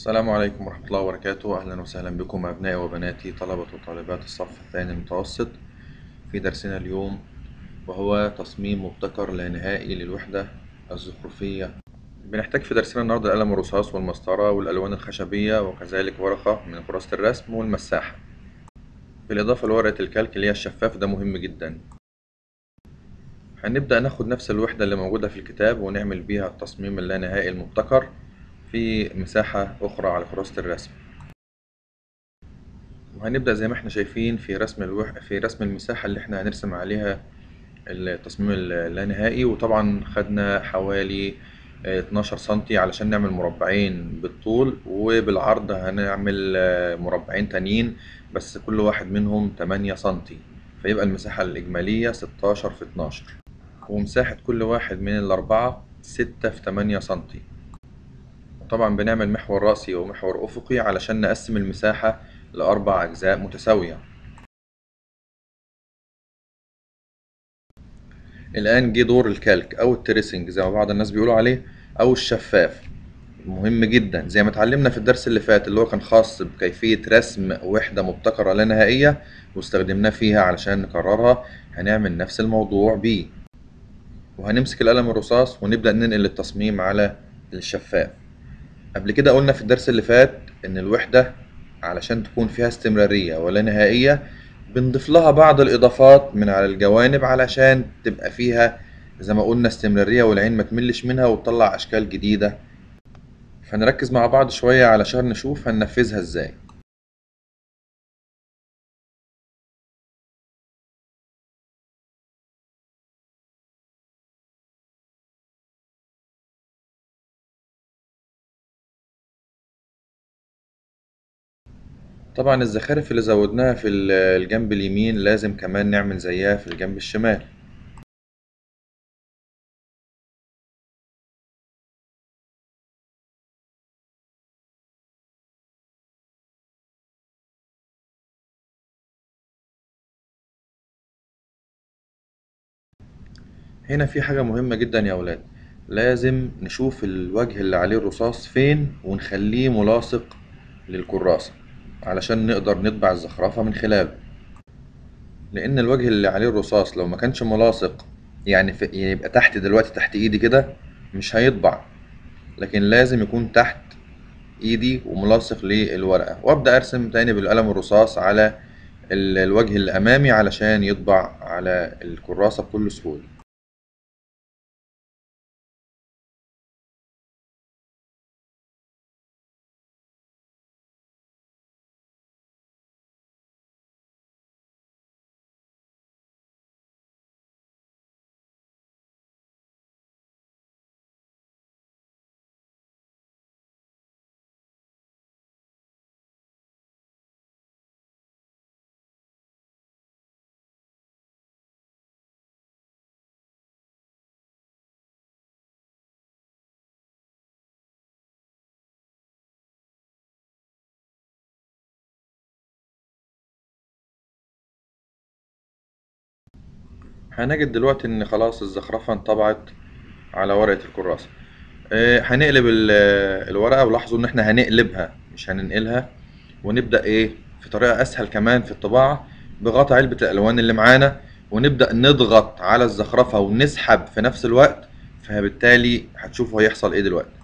السلام عليكم ورحمة الله وبركاته أهلا وسهلا بكم أبنائي وبناتي طلبة وطالبات الصف الثاني المتوسط في درسنا اليوم وهو تصميم مبتكر لا نهائي للوحدة الزخرفية بنحتاج في درسنا النهاردة القلم الرصاص والمسطرة والألوان الخشبية وكذلك ورقة من كراسة الرسم والمساحة بالإضافة لورقة الكالك اللي هي الشفاف ده مهم جدا هنبدأ ناخد نفس الوحدة اللي موجودة في الكتاب ونعمل بيها التصميم اللانهائي المبتكر في مساحة أخرى على كراسة الرسم وهنبدأ زي ما احنا شايفين في رسم الوح... في رسم المساحة اللي احنا هنرسم عليها التصميم اللانهائي وطبعا خدنا حوالي 12 سنتي علشان نعمل مربعين بالطول وبالعرض هنعمل مربعين تانيين بس كل واحد منهم 8 سنتي فيبقى المساحة الإجمالية 16 في 12 ومساحة كل واحد من الأربعة 6 في 8 سنتي طبعا بنعمل محور رأسي ومحور أفقي علشان نقسم المساحة لأربع أجزاء متساوية الآن جه دور الكالك أو التريسنج زي ما بعض الناس بيقولوا عليه أو الشفاف مهم جدا زي ما اتعلمنا في الدرس اللي فات اللي هو كان خاص بكيفية رسم وحدة مبتكرة لا نهائية واستخدمناه فيها علشان نكررها هنعمل نفس الموضوع بيه وهنمسك القلم الرصاص ونبدأ ننقل التصميم على الشفاف قبل كده قلنا في الدرس اللي فات إن الوحدة علشان تكون فيها استمرارية ولا نهائية بنضيف لها بعض الإضافات من على الجوانب علشان تبقى فيها زي ما قلنا استمرارية والعين ما تملش منها وتطلع أشكال جديدة فنركز مع بعض شوية علشان نشوف هننفذها ازاي طبعا الزخارف اللي زودناها في الجنب اليمين لازم كمان نعمل زيها في الجنب الشمال هنا في حاجة مهمة جدا يا أولاد لازم نشوف الوجه اللي عليه الرصاص فين ونخليه ملاصق للكراسة علشان نقدر نطبع الزخرفة من خلاله لأن الوجه اللي عليه الرصاص لو ما كانش ملاصق يعني, في يعني يبقى تحت دلوقتي تحت إيدي كده مش هيطبع لكن لازم يكون تحت إيدي وملاصق للورقة وأبدأ أرسم تاني بالقلم الرصاص على الوجه اللي أمامي علشان يطبع على الكراسة بكل سهولة هنجد دلوقتي ان خلاص الزخرفة انطبعت على ورقة الكراسة هنقلب الورقة ولاحظوا ان احنا هنقلبها مش هننقلها ونبدأ ايه في طريقة اسهل كمان في الطباعة بغطا علبة الالوان اللي معانا ونبدأ نضغط على الزخرفة ونسحب في نفس الوقت فبالتالي هتشوفوا هيحصل ايه دلوقتي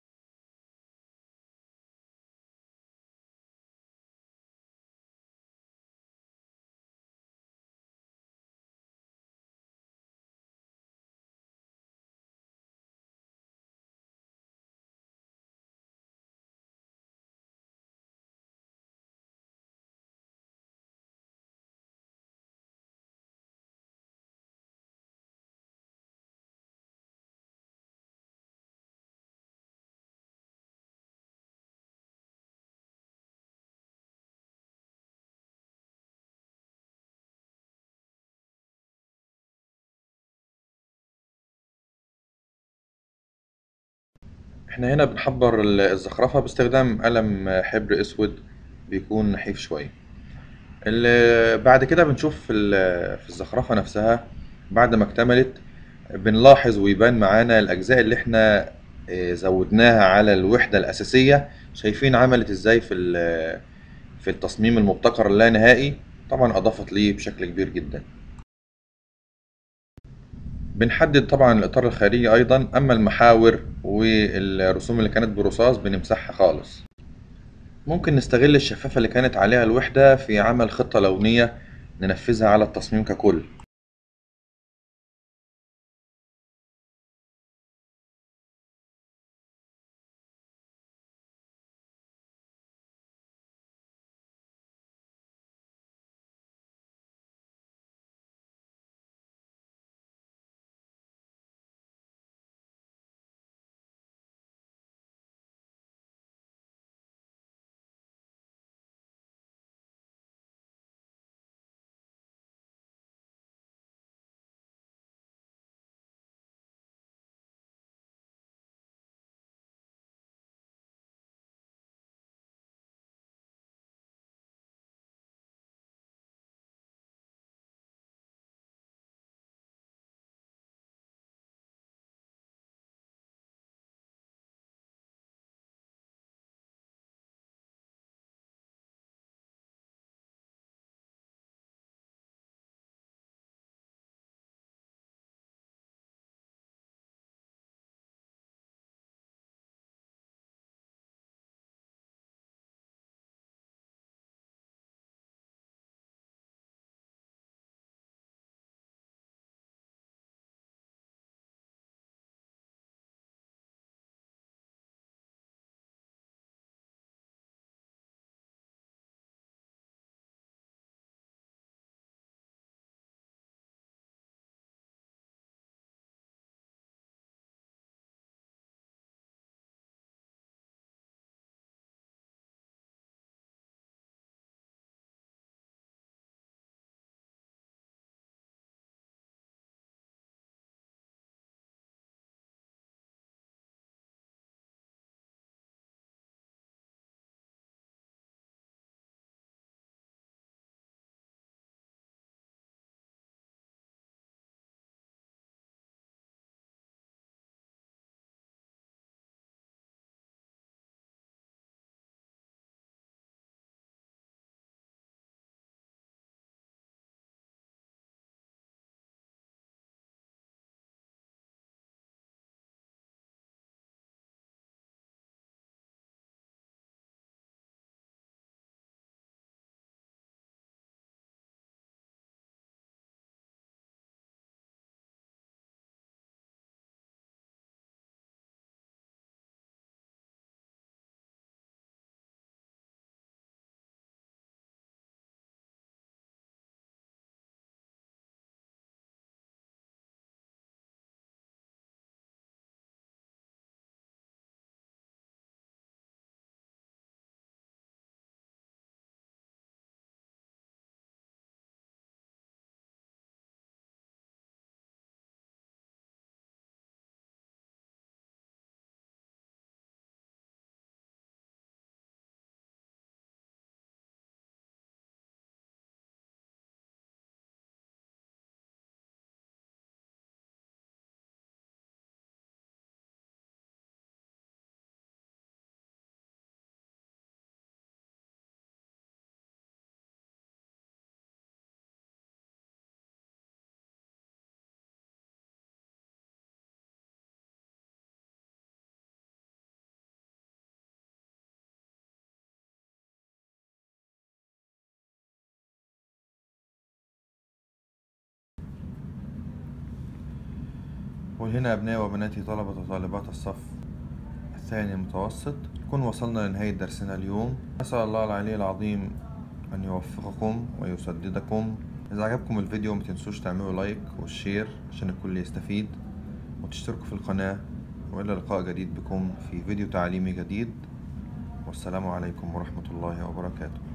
احنا هنا بنحبر الزخرفة باستخدام قلم حبر اسود بيكون نحيف شوية بعد كده بنشوف في الزخرفة نفسها بعد ما اكتملت بنلاحظ ويبان معانا الأجزاء اللي احنا آه، زودناها على الوحدة الأساسية شايفين عملت ازاي في ال- في التصميم المبتكر اللانهائي طبعا أضافت ليه بشكل كبير جدا بنحدد طبعا الإطار الخارجي أيضا أما المحاور والرسوم اللي كانت برصاص بنمسحها خالص ممكن نستغل الشفافة اللي كانت عليها الوحدة في عمل خطة لونية ننفذها على التصميم ككل وهنا أبنائي وبناتي طلبة وطالبات الصف الثاني المتوسط نكون وصلنا لنهاية درسنا اليوم أسأل الله العلي العظيم أن يوفقكم ويسددكم إذا عجبكم الفيديو متنسوش تعملوا لايك والشير عشان الكل يستفيد وتشتركوا في القناة وإلى لقاء جديد بكم في فيديو تعليمي جديد والسلام عليكم ورحمة الله وبركاته